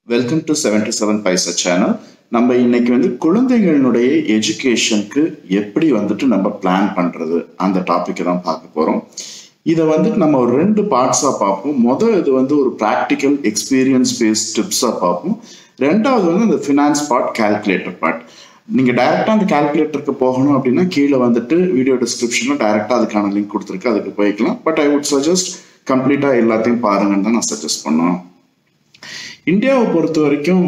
welcome to seventy seven Paisa channel நம்ம இன்னைக்கு வந்து குழந்தைகளுடைய எஜுகேஷனுக்கு எப்படி வந்துட்டு நம்ம பிளான் பண்றது அந்த டாபிக்கை தான் பார்க்க போறோம் இதை வந்துட்டு நம்ம ஒரு ரெண்டு பார்ட்ஸாக பார்ப்போம் முதல் இது வந்து ஒரு ப்ராக்டிக்கல் எக்ஸ்பீரியன்ஸ் பேஸ்ட் டிப்ஸாக பார்ப்போம் ரெண்டாவது வந்து இந்த ஃபினான்ஸ் பார்ட் கால்குலேட்டர் பார்ட் நீங்க டைரக்டா அந்த கால்குலேட்டருக்கு போகணும் அப்படின்னா கீழே வந்துட்டு வீடியோ டிஸ்கிரிப்ஷன்ல டைரக்டா அதுக்கான லிங்க் கொடுத்துருக்கு அதுக்கு போய்க்கலாம் பட் ஐ வுட் சஜஸ்ட் கம்ப்ளீட்டா எல்லாத்தையும் பாருங்கன்னு தான் நான் சஜஸ்ட் பண்ணுவேன் இந்தியாவை பொறுத்த வரைக்கும்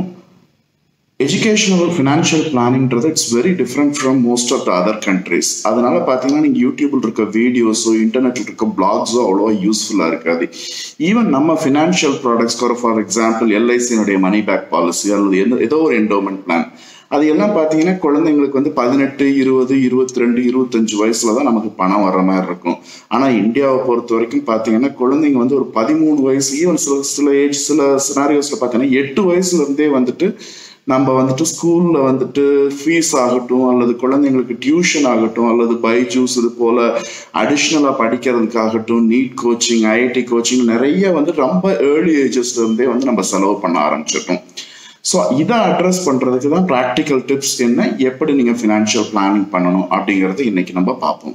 எஜுகேஷனல் ஃபினான்ஷியல் பிளானிங்கிறது it's very different from most of the other countries அதனால பார்த்தீங்கன்னா நீங்கள் யூடியூப்ல இருக்க வீடியோஸோ இன்டர்நெட்ல இருக்க பிளாக்ஸோ அவ்வளோவா யூஸ்ஃபுல்லாக இருக்காது ஈவன் நம்ம ஃபினான்ஷியல் ப்ராடக்ட்ஸ் ஃபார் எக்ஸாம்பிள் எல்ஐசியினுடைய மணி பேக் பாலிசி அல்லது எந்த ஏதோ ஒரு என்டோமெண்ட் பிளான் அது எல்லாம் பார்த்தீங்கன்னா குழந்தைங்களுக்கு வந்து பதினெட்டு இருபது இருபத்தி ரெண்டு இருபத்தஞ்சு வயசுல தான் நமக்கு பணம் வர்ற மாதிரி இருக்கும் ஆனால் இந்தியாவை பொறுத்த வரைக்கும் பார்த்தீங்கன்னா குழந்தைங்க வந்து ஒரு பதிமூணு வயசு ஈவன் சில சில ஏஜ் சில சினாரியோஸில் பார்த்தீங்கன்னா எட்டு வயசுல இருந்தே வந்துட்டு நம்ம வந்துட்டு ஸ்கூல்ல வந்துட்டு ஃபீஸ் ஆகட்டும் அல்லது குழந்தைங்களுக்கு டியூஷன் ஆகட்டும் அல்லது பைஜூஸ் இது போல அடிஷ்னலா படிக்கிறதுக்காகட்டும் நீட் கோச்சிங் ஐஐடி கோச்சிங் நிறைய வந்து ரொம்ப ஏர்லி ஏஜஸ்ல இருந்தே வந்து நம்ம செலவு பண்ண ஆரம்பிச்சிட்டோம் ஸோ இதை அட்ரஸ் பண்றதுக்கு தான் ப்ராக்டிக்கல் டிப்ஸ் என்ன எப்படி நீங்க ஃபினான்ஷியல் பிளானிங் பண்ணணும் அப்படிங்கறது இன்னைக்கு நம்ம பார்ப்போம்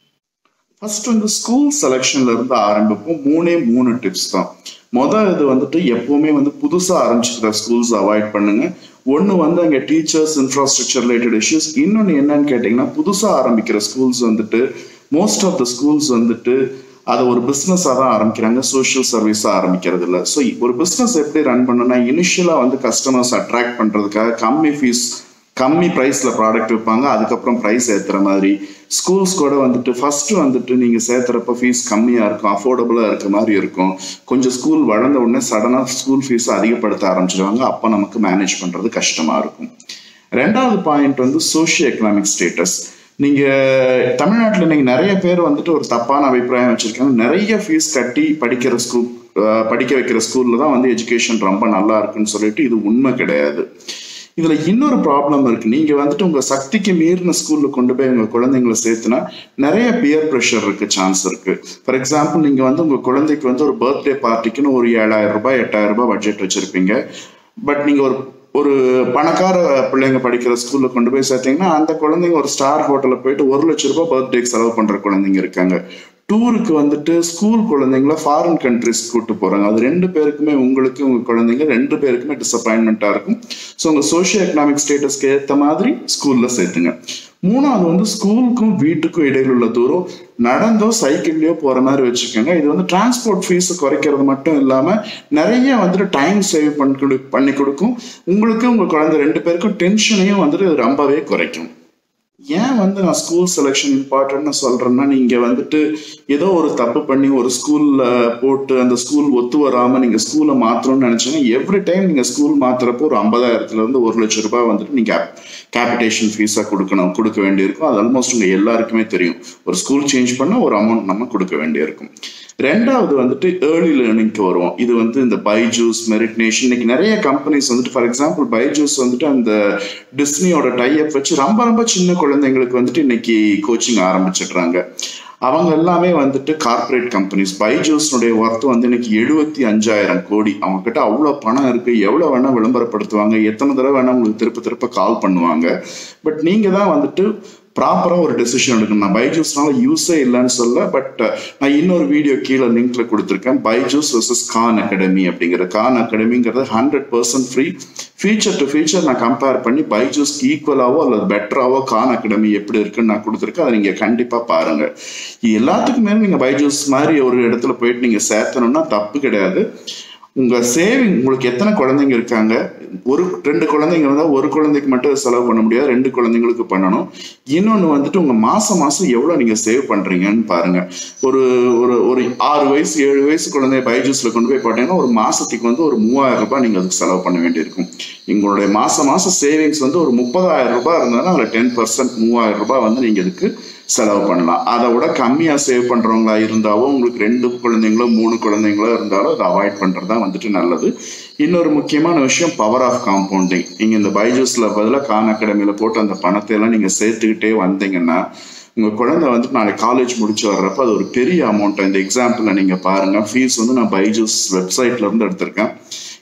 ஃபர்ஸ்ட் வந்து ஸ்கூல் செலெக்ஷன்ல இருந்து ஆரம்பிப்போம் மூணே மூணு டிப்ஸ் தான் மொதல் இது வந்துட்டு எப்பவுமே வந்து புதுசாக ஆரம்பிச்சுக்கிற ஸ்கூல்ஸ் அவாய்ட் பண்ணுங்க ஒன்று வந்து அங்கே டீச்சர்ஸ் இன்ஃப்ராஸ்ட்ரக்சர் ரிலேட்டட் இஷ்யூஸ் இன்னொன்று என்னன்னு கேட்டிங்கன்னா புதுசாக ஆரம்பிக்கிற ஸ்கூல்ஸ் வந்துட்டு மோஸ்ட் ஆஃப் த ஸ்கூல்ஸ் வந்துட்டு அதை ஒரு பிஸ்னஸாக தான் ஆரம்பிக்கிறாங்க சோஷியல் சர்வீஸாக ஆரம்பிக்கிறது இல்லை ஸோ ஒரு பிஸ்னஸ் எப்படி ரன் பண்ணணும்னா இனிஷியலாக வந்து கஸ்டமர்ஸ் அட்ராக்ட் பண்ணுறதுக்காக கம்மி ஃபீஸ் கம்மி ப்ரைஸில் ப்ராடக்ட் விற்பாங்க அதுக்கப்புறம் ப்ரைஸ் ஏற்றுற மாதிரி ஸ்கூல்ஸ் கூட வந்துட்டு ஃபர்ஸ்ட் வந்துட்டு நீங்கள் சேர்த்துறப்ப ஃபீஸ் கம்மியாக இருக்கும் அஃபோர்டபுளாக இருக்க மாதிரி இருக்கும் கொஞ்சம் ஸ்கூல் வளர்ந்த உடனே சடனாக ஸ்கூல் ஃபீஸை அதிகப்படுத்த ஆரம்பிச்சிருவாங்க அப்போ நமக்கு மேனேஜ் பண்ணுறது கஷ்டமாக இருக்கும் ரெண்டாவது பாயிண்ட் வந்து சோஷியோ எக்கனாமிக் ஸ்டேட்டஸ் நீங்க தமிழ்நாட்டில் இன்னைக்கு நிறைய பேர் வந்துட்டு ஒரு தப்பான அபிப்பிராயம் வச்சிருக்காங்க நிறைய ஃபீஸ் கட்டி படிக்கிற ஸ்கூல் படிக்க வைக்கிற ஸ்கூல்ல தான் வந்து எஜுகேஷன் ரொம்ப நல்லா இருக்குன்னு சொல்லிட்டு இது உண்மை கிடையாது இதுல இன்னொரு ப்ராப்ளம் இருக்கு நீங்க வந்துட்டு உங்க சக்திக்கு மீறின ஸ்கூல்ல கொண்டு போய் உங்க குழந்தைங்களை சேர்த்துனா நிறைய பியர் ப்ரெஷர் இருக்கு சான்ஸ் இருக்கு ஃபார் எக்ஸாம்பிள் நீங்க வந்து உங்க குழந்தைக்கு வந்து ஒரு பர்த்டே பார்ட்டிக்குன்னு ஒரு ஏழாயிரம் ரூபாய் எட்டாயிரம் ரூபாய் பட்ஜெட் வச்சிருப்பீங்க பட் நீங்க ஒரு ஒரு பணக்கார பிள்ளைங்க படிக்கிற ஸ்கூல்ல கொண்டு போய் சேர்த்தீங்கன்னா அந்த குழந்தைங்க ஒரு ஸ்டார் ஹோட்டல்ல போயிட்டு ஒரு லட்ச ரூபாய் பர்த்டேக்கு செலவு பண்ற குழந்தைங்க இருக்காங்க டூருக்கு வந்துட்டு ஸ்கூல் குழந்தைங்கள ஃபாரின் கண்ட்ரிஸ் கூட்டு போறாங்க அது ரெண்டு பேருக்குமே உங்களுக்கு உங்க குழந்தைங்க ரெண்டு பேருக்குமே டிசப்பாயின்மெண்ட்டா இருக்கும் ஸோ உங்க சோஷியோ எக்கனாமிக் ஸ்டேட்டஸ்க்கு ஏற்ற மாதிரி ஸ்கூல்ல சேர்த்துங்க மூணாவது வந்து ஸ்கூலுக்கும் வீட்டுக்கும் இடையில உள்ள தூரம் நடந்தோ சைக்கிள்லயோ போற மாதிரி வச்சுக்கோங்க இது வந்து டிரான்ஸ்போர்ட் ஃபீஸ் குறைக்கிறது மட்டும் இல்லாம நிறைய வந்துட்டு டைம் சேவ் பண்ணி பண்ணி கொடுக்கும் உங்களுக்கு உங்க குழந்தை ரெண்டு பேருக்கும் டென்ஷனையும் வந்துட்டு ரொம்பவே குறைக்கும் ஏன் வந்து நான் ஸ்கூல் செலெக்ஷன் இம்பார்ட்டன்ட்னு சொல்றேன்னா நீங்க வந்துட்டு ஏதோ ஒரு தப்பு பண்ணி ஒரு ஸ்கூல்ல போட்டு அந்த ஸ்கூல் ஒத்து வராம நீங்க ஸ்கூலை மாத்தணும்னு நினைச்சீங்கன்னா எவ்ரி டைம் நீங்க ஸ்கூல் மாத்துறப்போ ஒரு ஐம்பதாயிரத்துல இருந்து ஒரு லட்சம் ரூபாய் வந்துட்டு நீங்க கேபிடேஷன் ஃபீஸா கொடுக்கணும் கொடுக்க வேண்டியிருக்கும் அது ஆல்மோஸ்ட் உங்க எல்லாருக்குமே தெரியும் ஒரு ஸ்கூல் சேஞ்ச் பண்ண ஒரு அமௌண்ட் நம்ம கொடுக்க வேண்டியிருக்கும் ரெண்டாவது வந்துட்டு ஏர்லி லேர்னிங்க்கு வருவோம் இது வந்து இந்த பைஜூஸ் மெரிட்னேஷன் இன்னைக்கு நிறைய கம்பெனிஸ் வந்துட்டு ஃபார் எக்ஸாம்பிள் பைஜூஸ் வந்துட்டு அந்த டிஸ்னியோட டைப் வச்சு ரொம்ப ரொம்ப சின்ன குழந்தைங்களுக்கு வந்துட்டு இன்னைக்கு கோச்சிங் ஆரம்பிச்சிடுறாங்க அவங்க எல்லாமே வந்துட்டு கார்பரேட் கம்பெனிஸ் பைஜூஸ்னுடைய ஒர்த் வந்து இன்னைக்கு எழுபத்தி அஞ்சாயிரம் கோடி அவங்க கிட்ட அவ்வளோ பணம் இருக்கு எவ்வளோ வேணா விளம்பரப்படுத்துவாங்க எத்தனை தடவை வேணா உங்களுக்கு திருப்ப திருப்ப கால் பண்ணுவாங்க பட் நீங்க தான் வந்துட்டு ப்ராப்பராக ஒரு டெசிஷன் எடுக்கணும் நான் பைஜூஸ்னால யூஸே இல்லைன்னு சொல்ல பட் நான் இன்னொரு வீடியோ கீழே லிங்க்ல கொடுத்துருக்கேன் பைஜூஸ் வர்சஸ் கான் அகாடமி அப்படிங்கிற கான் அகாடமிங்கிறது hundred percent free feature to feature நான் கம்பேர் பண்ணி பைஜூஸ்க்கு ஈக்குவலாவோ அல்லது பெட்டராவோ கான் அகாடமி எப்படி இருக்குன்னு நான் கொடுத்துருக்கேன் அதை நீங்கள் கண்டிப்பாக பாருங்க எல்லாத்துக்கும் மேலே நீங்கள் பைஜூஸ் மாதிரி ஒரு இடத்துல போயிட்டு நீங்கள் சேர்த்தணும்னா தப்பு கிடையாது உங்க சேவிங் உங்களுக்கு எத்தனை குழந்தைங்க இருக்காங்க ஒரு ரெண்டு குழந்தைங்க இருந்தால் ஒரு குழந்தைக்கு மட்டும் செலவு பண்ண முடியாது ரெண்டு குழந்தைங்களுக்கு பண்ணணும் இன்னொன்று வந்துட்டு உங்க மாசம் மாசம் எவ்வளோ நீங்க சேவ் பண்றீங்கன்னு பாருங்க ஒரு ஒரு ஒரு ஆறு வயசு ஏழு வயசு குழந்தைய பைஜூஸ்ல கொண்டு போய் போட்டீங்கன்னா ஒரு மாசத்துக்கு வந்து ஒரு மூவாயிரம் ரூபாய் நீங்க அதுக்கு செலவு பண்ண வேண்டியிருக்கும் எங்களுடைய மாசம் மாசம் சேவிங்ஸ் வந்து ஒரு முப்பதாயிரம் ரூபாய் இருந்ததுன்னா அதில் டென் பர்சன்ட் மூவாயிரம் ரூபாய் வந்து நீங்க இதுக்கு செலவு பண்ணலாம் அதை விட கம்மியாக சேவ் பண்ணுறவங்களா இருந்தாவோ உங்களுக்கு ரெண்டு குழந்தைங்களோ மூணு குழந்தைங்களோ இருந்தாலும் அதை அவாய்ட் பண்ணுறது தான் வந்துட்டு நல்லது இன்னொரு முக்கியமான விஷயம் பவர் ஆஃப் காம்பவுண்டிங் நீங்கள் இந்த பைஜூஸில் பதிலாக கான் அகாடமியில் போட்டு அந்த பணத்தை எல்லாம் நீங்கள் சேர்த்துக்கிட்டே வந்தீங்கன்னா உங்கள் குழந்தை வந்து நாளைக்கு காலேஜ் முடிச்சு வர்றப்ப அது ஒரு பெரிய அமௌண்ட் இந்த எக்ஸாம்பிளில் நீங்கள் பாருங்கள் ஃபீஸ் வந்து நான் பைஜூஸ் வெப்சைட்ல இருந்து எடுத்திருக்கேன்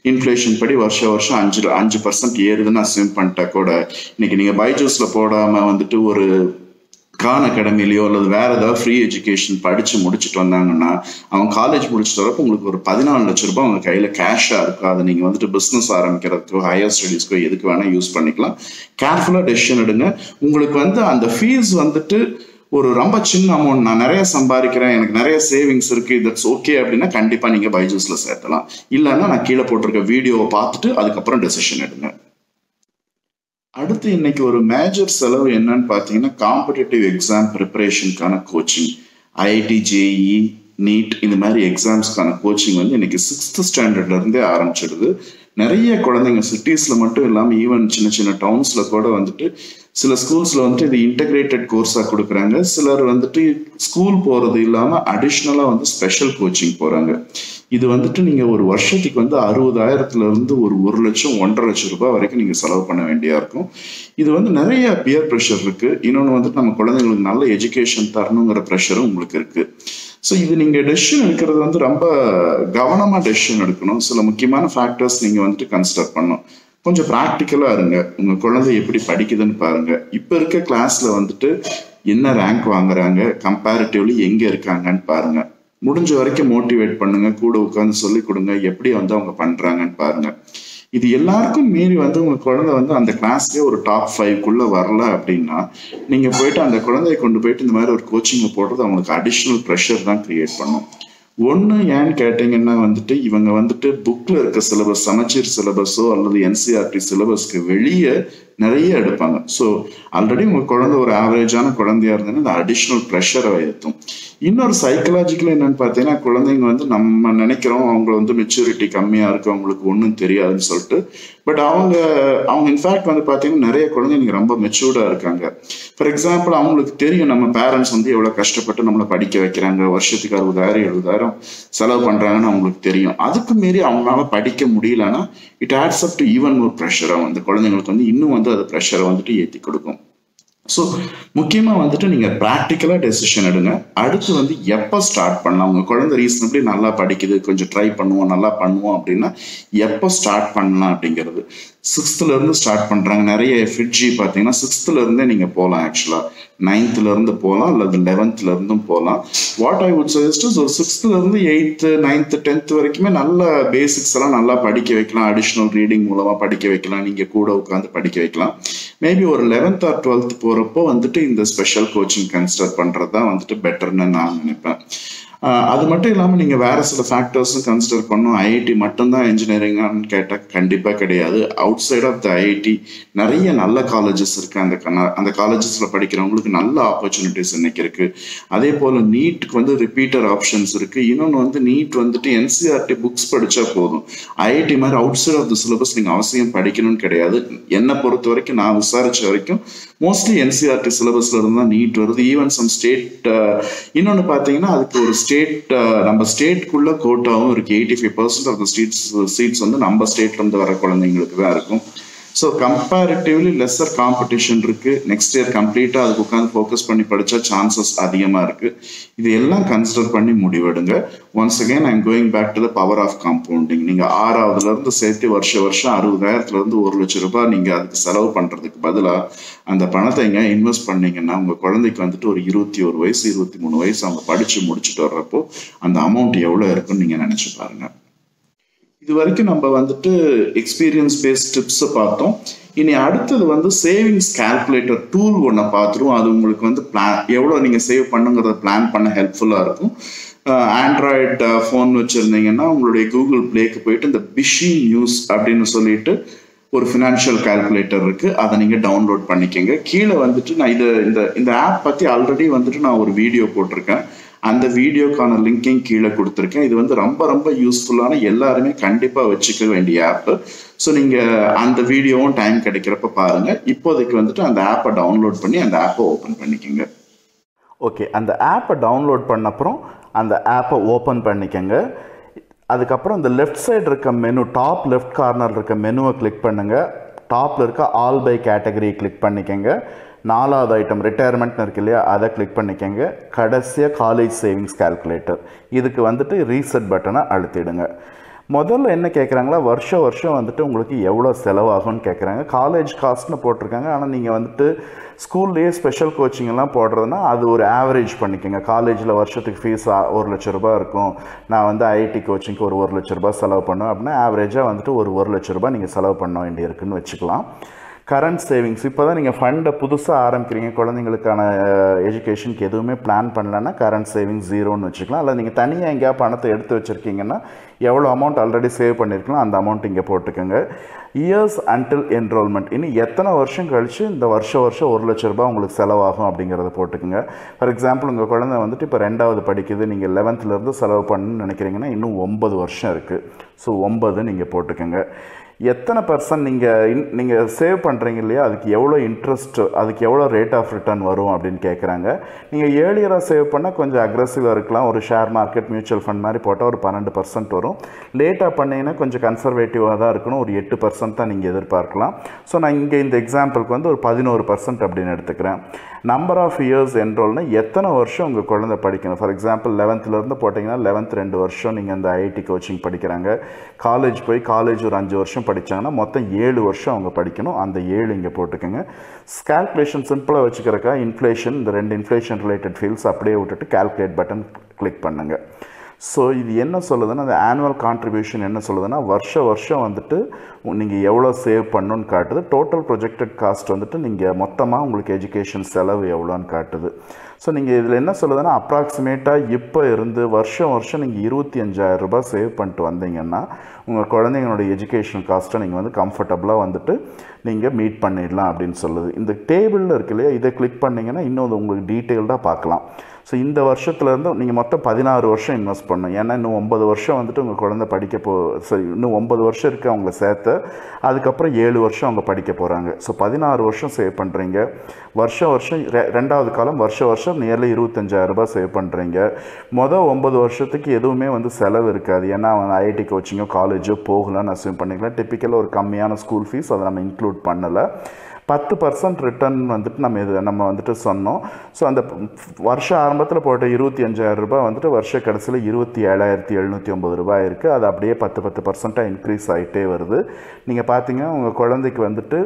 இன்ஃப்ளேஷன் படி வருஷம் வருஷம் அஞ்சு அஞ்சு பர்சன்ட் ஏறுதுன்னு அசியூம் பண்ணிட்டா கூட இன்னைக்கு நீங்கள் பைஜூஸில் போடாமல் வந்துட்டு ஒரு கான் அகாடமிலையோ அல்லது வேற ஏதாவது ஃப்ரீ எஜுகேஷன் படிச்சு முடிச்சுட்டு வந்தாங்கன்னா அவங்க காலேஜ் முடிச்சுட்டு வரப்போ உங்களுக்கு ஒரு பதினாலு லட்ச ரூபாய் உங்க கையில கேஷா இருக்கும் அதை நீங்க வந்துட்டு பிசினஸ் ஆரம்பிக்கிறதுக்கோ ஹையர் ஸ்டடீஸ்க்கோ எதுக்கு வேணா யூஸ் பண்ணிக்கலாம் கேர்ஃபுல்லா டெசிஷன் எடுங்க உங்களுக்கு வந்து அந்த ஃபீஸ் வந்துட்டு ஒரு ரொம்ப சின்ன அமௌண்ட் நான் நிறைய சம்பாதிக்கிறேன் எனக்கு நிறைய சேவிங்ஸ் இருக்கு தட்ஸ் ஓகே அப்படின்னா கண்டிப்பா நீங்க பைஜூஸ்ல சேர்த்தலாம் இல்லைன்னா நான் கீழே போட்டிருக்க வீடியோவை பார்த்துட்டு அதுக்கப்புறம் டெசிஷன் எடுங்க அடுத்து இன்னைக்கு ஒரு மேஜர் செலவு என்னன்னு பார்த்தீங்கன்னா காம்படிட்டிவ் எக்ஸாம் ப்ரிப்பரேஷனுக்கான கோச்சிங் ஐஐடி ஜேஇ நீட் இந்த மாதிரி எக்ஸாம்ஸ்க்கான கோச்சிங் வந்து இன்னைக்கு சிக்ஸ்த் ஸ்டாண்டர்ட்ல இருந்தே ஆரம்பிச்சிடுது நிறைய குழந்தைங்க சிட்டிஸ்ல மட்டும் இல்லாமல் ஈவன் சின்ன சின்ன டவுன்ஸ்ல கூட வந்துட்டு சில ஸ்கூல்ஸ்ல வந்துட்டு இது இன்டகிரேட்டட் கோர்ஸா கொடுக்குறாங்க சிலர் வந்துட்டு ஸ்கூல் போறது இல்லாம அடிஷ்னலா வந்து ஸ்பெஷல் கோச்சிங் போறாங்க இது வந்துட்டு நீங்க ஒரு வருஷத்துக்கு வந்து அறுபதாயிரத்துல இருந்து ஒரு ஒரு லட்சம் ஒன்றரை லட்சம் ரூபாய் வரைக்கும் நீங்க செலவு பண்ண வேண்டியா இருக்கும் இது வந்து நிறைய பியர் ப்ரெஷர் இருக்கு இன்னொன்று வந்துட்டு நம்ம குழந்தைங்களுக்கு நல்ல எஜுகேஷன் தரணுங்கிற ப்ரெஷரும் உங்களுக்கு இருக்கு ஸோ இது நீங்க டெசிஷன் எடுக்கிறது வந்து ரொம்ப கவனமா டெசிஷன் எடுக்கணும் சில முக்கியமான ஃபேக்டர்ஸ் நீங்க வந்துட்டு கன்சிடர் பண்ணணும் கொஞ்சம் ப்ராக்டிக்கலா இருங்க உங்க குழந்தை எப்படி படிக்குதுன்னு பாருங்க இப்ப இருக்க கிளாஸ்ல வந்துட்டு என்ன ரேங்க் வாங்குறாங்க கம்பேரிட்டிவ்லி எங்க இருக்காங்கன்னு பாருங்க முடிஞ்ச வரைக்கும் மோட்டிவேட் பண்ணுங்க கூட உட்காந்து சொல்லி கொடுங்க எப்படி வந்து அவங்க பண்றாங்கன்னு பாருங்க இது எல்லாருக்கும் மீறி வந்து உங்க குழந்தை வந்து அந்த கிளாஸ்லயே ஒரு டாப் ஃபைவ்க்குள்ள வரல அப்படின்னா நீங்க போயிட்டு அந்த குழந்தைய கொண்டு போயிட்டு இந்த மாதிரி ஒரு கோச்சிங்ல போடுறது அவங்களுக்கு அடிஷ்னல் ப்ரெஷர் தான் கிரியேட் பண்ணும் ஒன்று ஏன்னு கேட்டிங்கன்னா வந்துட்டு இவங்க வந்துட்டு புக்கில் இருக்க சிலபஸ் சமச்சீர் சிலபஸோ அல்லது என்சிஆர்டி சிலபஸ்க்கு வெளியே நிறைய எடுப்பாங்க ஸோ ஆல்ரெடி உங்கள் குழந்தை ஒரு ஆவரேஜான குழந்தையா இருந்ததுன்னா அந்த அடிஷ்னல் ப்ரெஷரை ஏற்றும் இன்னொரு சைக்கலாஜிக்கல் என்னன்னு பார்த்தீங்கன்னா குழந்தைங்க வந்து நம்ம நினைக்கிறோம் அவங்க வந்து மெச்சூரிட்டி கம்மியாக இருக்கு அவங்களுக்கு ஒன்றும் தெரியாதுன்னு சொல்லிட்டு பட் அவங்க அவங்க இன்ஃபேக்ட் வந்து பார்த்தீங்கன்னா நிறைய குழந்தைங்க ரொம்ப மெச்சூர்டாக இருக்காங்க ஃபார் எக்ஸாம்பிள் அவங்களுக்கு தெரியும் நம்ம பேரண்ட்ஸ் வந்து எவ்வளோ கஷ்டப்பட்டு நம்மளை படிக்க வைக்கிறாங்க வருஷத்துக்கு அறுபதாயிரம் எழுபதாயிரம் செலவு பண்ணுறாங்கன்னு அவங்களுக்கு தெரியும் அதுக்கு மீறி அவங்களால படிக்க முடியலன்னா it adds up to even ஒரு ப்ரெஷரை வந்து குழந்தைங்களுக்கு வந்து இன்னும் வந்து அது ப்ரெஷரை வந்துட்டு ஏற்றி கொடுக்கும் ஸோ முக்கியமாக வந்துட்டு நீங்கள் ப்ராக்டிக்கலாக டெசிஷன் எடுங்க அடுத்து வந்து எப்போ ஸ்டார்ட் பண்ணலாம் உங்கள் குழந்தை ரீசனபிளி நல்லா படிக்குது கொஞ்சம் ட்ரை பண்ணுவோம் நல்லா பண்ணுவோம் அப்படின்னா எப்போ ஸ்டார்ட் பண்ணலாம் அப்படிங்கிறது சிக்ஸ்த்துலேருந்து ஸ்டார்ட் பண்ணுறாங்க நிறைய ஃபிட்ஜி பார்த்தீங்கன்னா சிக்ஸ்த்துலேருந்தே நீங்கள் போகலாம் ஆக்சுவலாக நைன்த்துலேருந்து போகலாம் அல்லது லெவன்த்துலேருந்தும் போகலாம் வாட் ஐ வுட் சஜஸ்ட் ஒரு சிக்ஸ்த்துலேருந்து எயித்து நைன்த்து டென்த் வரைக்குமே நல்ல பேசிக்ஸ் எல்லாம் நல்லா படிக்க வைக்கலாம் அடிஷ்னல் ரீடிங் மூலமாக படிக்க வைக்கலாம் நீங்கள் கூட உட்காந்து படிக்க வைக்கலாம் மேபி ஒரு லெவன்த் ஆர் டுவெல்த் போகிறப்போ வந்துட்டு இந்த ஸ்பெஷல் கோச்சிங் கன்சிடர் பண்ணுறது தான் வந்துட்டு பெட்டர்னு நான் நினைப்பேன் அது மட்டும் இல்லாமல் நீங்கள் வேற சில ஃபேக்டர்ஸும் கன்சிடர் பண்ணும் ஐஐடி மட்டும்தான் இன்ஜினியரிங்கான்னு கேட்டால் கண்டிப்பாக கிடையாது outside of the IIT நிறைய நல்ல காலேஜஸ் இருக்கு அந்த அந்த காலேஜஸில் படிக்கிறவங்களுக்கு நல்ல ஆப்பர்ச்சுனிட்டிஸ் இன்னைக்கு இருக்கு அதே போல் நீட்டுக்கு வந்து ரிப்பீட்டர் ஆப்ஷன்ஸ் இருக்கு இன்னொன்று வந்து நீட் வந்துட்டு என்சிஆர்டி புக்ஸ் படித்தா போதும் ஐஐடி மாதிரி outside of the syllabus நீங்கள் அவசியம் படிக்கணும்னு கிடையாது என்னை பொறுத்த வரைக்கும் நான் விசாரிச்ச வரைக்கும் மோஸ்ட்லி என்சிஆர்டி சிலபஸ்ல இருந்து தான் நீட் வருது ஈவன் சம் ஸ்டேட் இன்னொன்று பார்த்தீங்கன்னா அதுக்கு ஒரு ஸ்டேட் நம்ம ஸ்டேட்குள்ள கோட்டாவும் இருக்கு eighty five percent of the seats seats வந்து நம்ம ஸ்டேட்ல இருந்து வர குழந்தைங்களுக்கு தான் இருக்கும் ஸோ கம்பேரிட்டிவ்லி லெஸ்ஸர் காம்படிஷன் இருக்கு நெக்ஸ்ட் இயர் கம்ப்ளீட்டா அதுக்கு உட்காந்து ஃபோக்கஸ் பண்ணி படிச்சா சான்சஸ் அதிகமா இருக்கு இது எல்லாம் கன்சிடர் பண்ணி முடிவெடுங்க once again I'm going back to the power of compounding நீங்க ஆறாவதுல இருந்து சேர்த்து வருஷ வருஷம் அறுபதாயிரத்துல இருந்து ஒரு லட்சம் ரூபாய் நீங்க அதுக்கு செலவு பண்றதுக்கு பதிலா அந்த பணத்தை இங்க இன்வெஸ்ட் பண்ணீங்கன்னா உங்க குழந்தைக்கு வந்துட்டு ஒரு இருபத்தி ஒரு வயசு இருபத்தி மூணு வயசு அவங்க படிச்சு முடிச்சுட்டு வர்றப்போ அந்த அமௌண்ட் எவ்வளவு இருக்குன்னு நீங்க நினைச்சு பாருங்க இது வரைக்கும் நம்ம வந்துட்டு எக்ஸ்பீரியன்ஸ் பேஸ்ட் டிப்ஸை பார்த்தோம் இனி அடுத்தது வந்து சேவிங்ஸ் கால்குலேட்டர் டூல் ஒன்றை பார்த்துருவோம் அது உங்களுக்கு வந்து பிளான் எவ்வளோ நீங்கள் சேவ் பண்ணுங்கிறத பிளான் பண்ண ஹெல்ப்ஃபுல்லாக இருக்கும் ஆண்ட்ராய்டு ஃபோன் வச்சுருந்தீங்கன்னா உங்களுடைய கூகுள் பிளேக்கு போயிட்டு இந்த பிஷி நியூஸ் அப்படின்னு சொல்லிட்டு ஒரு ஃபினான்ஷியல் கால்குலேட்டர் இருக்கு அதை நீங்க டவுன்லோட் பண்ணிக்கோங்க கீழே வந்துட்டு நான் இது இந்த இந்த ஆப் பத்தி ஆல்ரெடி வந்துட்டு நான் ஒரு வீடியோ போட்டிருக்கேன் அந்த வீடியோக்கான லிங்கையும் கீழே கொடுத்துருக்கேன் இது வந்து ரொம்ப ரொம்ப யூஸ்ஃபுல்லான எல்லாருமே கண்டிப்பாக வச்சுக்க வேண்டிய ஆப்பு ஸோ நீங்கள் அந்த வீடியோவும் டைம் கிடைக்கிறப்ப பாருங்க இப்போதைக்கு வந்துட்டு அந்த ஆப்பை டவுன்லோட் பண்ணி அந்த ஆப்பை ஓப்பன் பண்ணிக்கோங்க ஓகே அந்த ஆப்பை டவுன்லோட் பண்ண அப்புறம் அந்த ஆப்பை ஓப்பன் பண்ணிக்கோங்க அதுக்கப்புறம் இந்த லெஃப்ட் சைடு இருக்க மெனு டாப் லெஃப்ட் கார்னர் இருக்க மெனுவை கிளிக் பண்ணுங்கள் டாப்பில் இருக்க ஆல் பை கேட்டகரி கிளிக் பண்ணிக்கோங்க நாலாவது ஐட்டம் ரிட்டையர்மெண்ட்னு இருக்கு இல்லையா அதை கிளிக் பண்ணிக்கோங்க கடைசியாக காலேஜ் சேவிங்ஸ் கால்குலேட்டர் இதுக்கு வந்துட்டு ரீசெட் பட்டனை அழுத்திடுங்க முதல்ல என்ன கேட்குறாங்களா வருஷம் வருஷம் வந்துட்டு உங்களுக்கு எவ்வளோ செலவாகும்னு கேட்குறாங்க காலேஜ் காஸ்ட்னு போட்டிருக்காங்க ஆனால் நீங்கள் வந்துட்டு ஸ்கூல்லேயே ஸ்பெஷல் கோச்சிங் எல்லாம் போடுறதுனா அது ஒரு ஆவரேஜ் பண்ணிக்கோங்க காலேஜில் வருஷத்துக்கு ஃபீஸ் ஒரு லட்ச ரூபாய் இருக்கும் நான் வந்து ஐஐடி கோச்சிங்க்கு ஒரு ஒரு லட்ச ரூபாய் செலவு பண்ணுவேன் அப்படின்னா ஆவரேஜாக வந்துட்டு ஒரு ஒரு லட்ச ரூபாய் நீங்கள் செலவு பண்ண வேண்டியிருக்குன்னு வச்சுக்கலாம் கரண்ட் சேவிங்ஸ் இப்போ தான் நீங்கள் ஃபண்டை புதுசாக ஆரம்பிக்கிறீங்க குழந்தைங்களுக்கான எஜுகேஷனுக்கு எதுவுமே பிளான் பண்ணலன்னா கரண்ட் சேவிங்ஸ் ஜீரோன்னு வச்சுக்கலாம் இல்லை நீங்கள் தனியாக எங்கேயா பணத்தை எடுத்து வச்சுருக்கீங்கன்னா எவ்வளோ அமௌண்ட் ஆல்ரெடி சேவ் பண்ணியிருக்கலாம் அந்த அமௌண்ட் இங்கே போட்டுக்கோங்க இயர்ஸ் அன்டில் என்ரோல்மெண்ட் இனி எத்தனை வருஷம் கழித்து இந்த வருஷம் வருஷம் ஒரு லட்ச ரூபாய் உங்களுக்கு செலவாகும் அப்படிங்கிறத போட்டுக்கோங்க ஃபார் எக்ஸாம்பிள் உங்கள் குழந்தை வந்துட்டு இப்போ ரெண்டாவது படிக்குது நீங்கள் லெவன்த்துலேருந்து செலவு பண்ணணும்னு நினைக்கிறீங்கன்னா இன்னும் ஒன்பது வருஷம் இருக்குது ஸோ ஒன்பது நீங்கள் போட்டுக்கோங்க எத்தனை பர்சன்ட் நீங்கள் நீங்கள் சேவ் பண்ணுறீங்க இல்லையா அதுக்கு எவ்வளோ இன்ட்ரெஸ்ட் அதுக்கு எவ்வளோ ரேட் ஆஃப் ரிட்டர்ன் வரும் அப்படின்னு கேட்குறாங்க நீங்கள் ஏர்லியராக சேவ் பண்ணால் கொஞ்சம் அக்ரெசிவாக இருக்கலாம் ஒரு ஷேர் மார்க்கெட் மியூச்சுவல் ஃபண்ட் மாதிரி போட்டால் ஒரு பன்னெண்டு பர்சன்ட் வரும் லேட்டாக பண்ணீங்கன்னா கொஞ்சம் கன்சர்வேட்டிவாக தான் இருக்கணும் ஒரு எட்டு பர்சன்ட் தான் நீங்கள் எதிர்பார்க்கலாம் ஸோ நான் இங்கே இந்த எக்ஸாம்பிளுக்கு வந்து ஒரு பதினோரு பர்சன்ட் அப்படின்னு எடுத்துக்கிறேன் நம்பர் ஆஃப் இயர்ஸ் என்ரோல்னா எத்தனை வருஷம் உங்கள் குழந்தை படிக்கணும் ஃபார் எக்ஸாம்பிள் லெவன்த்துலேருந்து போட்டிங்கன்னா லெவன்த் ரெண்டு வருஷம் நீங்கள் அந்த ஐஐடி கோச்சிங் படிக்கிறாங்க காலேஜ் போய் காலேஜ் ஒரு அஞ்சு வருஷம் படித்தாங்கன்னா மொத்தம் ஏழு வருஷம் அவங்க படிக்கணும் அந்த ஏழு இங்கே போட்டுக்கோங்க கால்குலேஷன் சிம்பிளாக வச்சுக்கிறக்கா இன்ஃப்ளேஷன் இந்த ரெண்டு இன்ஃப்ளேஷன் ரிலேட்டட் ஃபீல்ஸ் அப்படியே விட்டுட்டு கால்குலேட் பட்டன் கிளிக் பண்ணுங்கள் ஸோ இது என்ன சொல்லுதுன்னா அந்த ஆனுவல் கான்ட்ரிபியூஷன் என்ன சொல்லுதுன்னா வருஷம் வருஷம் வந்துட்டு நீங்கள் எவ்வளோ சேவ் பண்ணணும்னு காட்டுது டோட்டல் ப்ரொஜெக்டட் காஸ்ட் வந்துட்டு நீங்கள் மொத்தமாக உங்களுக்கு எஜுகேஷன் செலவு எவ்வளோன்னு காட்டுது ஸோ நீங்கள் இதில் என்ன சொல்லுதுன்னா அப்ராக்சிமேட்டாக இப்போ இருந்து வருஷம் வருஷம் நீங்கள் இருபத்தி அஞ்சாயிரம் ரூபாய் சேவ் பண்ணிட்டு வந்தீங்கன்னா உங்கள் குழந்தைங்களோட எஜுகேஷன் காஸ்ட்டை நீங்கள் வந்து கம்ஃபர்டபுளாக வந்துட்டு நீங்கள் மீட் பண்ணிடலாம் அப்படின்னு சொல்லுது இந்த டேபிளில் இருக்கு இல்லையா இதை கிளிக் பண்ணிங்கன்னா இன்னும் உங்களுக்கு டீட்டெயில்டாக பார்க்கலாம் ஸோ இந்த வருஷத்துலேருந்து நீங்கள் மொத்தம் பதினாறு வருஷம் இன்வெஸ்ட் பண்ணணும் ஏன்னா இன்னும் ஒன்பது வருஷம் வந்துட்டு உங்கள் குழந்தை படிக்க போ சரி இன்னும் ஒன்பது வருஷம் இருக்குது அவங்கள சேர்த்து அதுக்கப்புறம் ஏழு வருஷம் அவங்க படிக்க போகிறாங்க ஸோ பதினாறு வருஷம் சேவ் பண்ணுறீங்க வருஷம் வருஷம் ரெ- ரெண்டாவது காலம் வருஷம் வருஷம் நியர்லி இருபத்தஞ்சாயிரம் ரூபாய் சேவ் பண்ணுறீங்க மொதல் ஒன்பது வருஷத்துக்கு எதுவுமே வந்து செலவு இருக்காது ஏன்னா அவன் ஐஐடி கோச்சிங்கோ காலேஜோ போகலான்னு அசியூம் பண்ணிக்கலாம் டிப்பிக்கலாக ஒரு கம்மியான ஸ்கூல் ஃபீஸ் அதை நம்ம இன்க்ளூட் பண்ணலை பத்து பர்சன்ட் ரிட்டர்ன் வந்துட்டு நம்ம இது நம்ம வந்துட்டு சொன்னோம் ஸோ அந்த வருஷ ஆரம்பத்தில் போட்ட இருபத்தி அஞ்சாயிரம் ரூபாய் வந்துட்டு வருஷ கடைசியில் இருபத்தி ஏழாயிரத்தி எழுநூற்றி ஒம்பது ரூபாய் இருக்குது அது அப்படியே பத்து பத்து பர்சண்ட்டாக இன்க்ரீஸ் ஆகிட்டே வருது நீங்கள் பார்த்தீங்கன்னா உங்கள் குழந்தைக்கு வந்துட்டு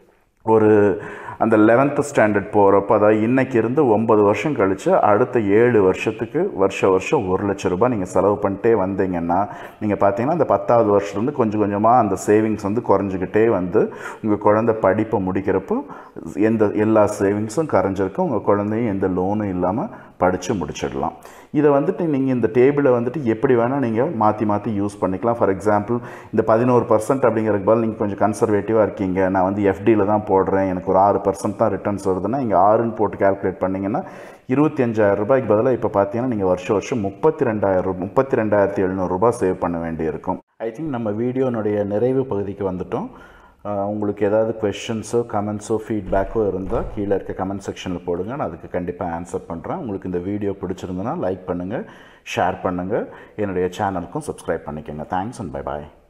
ஒரு அந்த லெவன்த்து ஸ்டாண்டர்ட் போகிறப்ப அதாவது இன்னைக்கு இருந்து ஒன்பது வருஷம் கழித்து அடுத்த ஏழு வருஷத்துக்கு வருஷ வருஷம் ஒரு லட்ச ரூபாய் நீங்கள் செலவு பண்ணிட்டே வந்தீங்கன்னா நீங்கள் பார்த்தீங்கன்னா அந்த பத்தாவது வருஷத்துலேருந்து கொஞ்சம் கொஞ்சமாக அந்த சேவிங்ஸ் வந்து குறைஞ்சிக்கிட்டே வந்து உங்கள் குழந்தை படிப்பை முடிக்கிறப்போ எந்த எல்லா சேவிங்ஸும் கரைஞ்சிருக்கும் உங்கள் குழந்தையும் எந்த லோனும் இல்லாமல் படித்து முடிச்சிடலாம் இதை வந்துட்டு நீங்கள் இந்த டேபிளை வந்துட்டு எப்படி வேணால் நீங்கள் மாற்றி மாற்றி யூஸ் பண்ணிக்கலாம் ஃபார் எக்ஸாம்பிள் இந்த பதினோரு பர்சன்ட் அப்படிங்கிறதுக்கு பதில் நீங்கள் கொஞ்சம் கன்சர்வேட்டிவாக இருக்கீங்க நான் வந்து எஃப்டியில் தான் போடுறேன் எனக்கு ஒரு ஆறு பர்சன்ட் தான் ரிட்டர்ன்ஸ் வருதுன்னா இங்கே ஆறுன்னு போட்டு கால்குலேட் பண்ணிங்கன்னா இருபத்தி அஞ்சாயிரம் ரூபாய்க்கு பதிலாக இப்போ பார்த்தீங்கன்னா நீங்கள் வருஷம் வருஷம் முப்பத்தி ரெண்டாயிரம் ரூபாய் முப்பத்தி ரெண்டாயிரத்தி எழுநூறுபா சேவ் பண்ண வேண்டியிருக்கும் ஐ திங்க் நம்ம வீடியோனுடைய நிறைவு பகுதிக்கு வந்துட்டோம் ஆஹ் உங்களுக்கு ஏதாவது கொஷின்ஸோ கமெண்ட்ஸோ ஃபீட்பேக்கோ இருந்தால் கீழே இருக்க கமெண்ட் செக்ஷனில் போடுங்க நான் அதுக்கு கண்டிப்பாக ஆன்சர் பண்ணுறேன் உங்களுக்கு இந்த வீடியோ பிடிச்சிருந்ததுன்னா லைக் பண்ணுங்கள் ஷேர் பண்ணுங்கள் என்னுடைய சேனலுக்கும் சப்ஸ்கிரைப் பண்ணிக்கோங்க தேங்க்ஸ் அண்ட் பை பாய்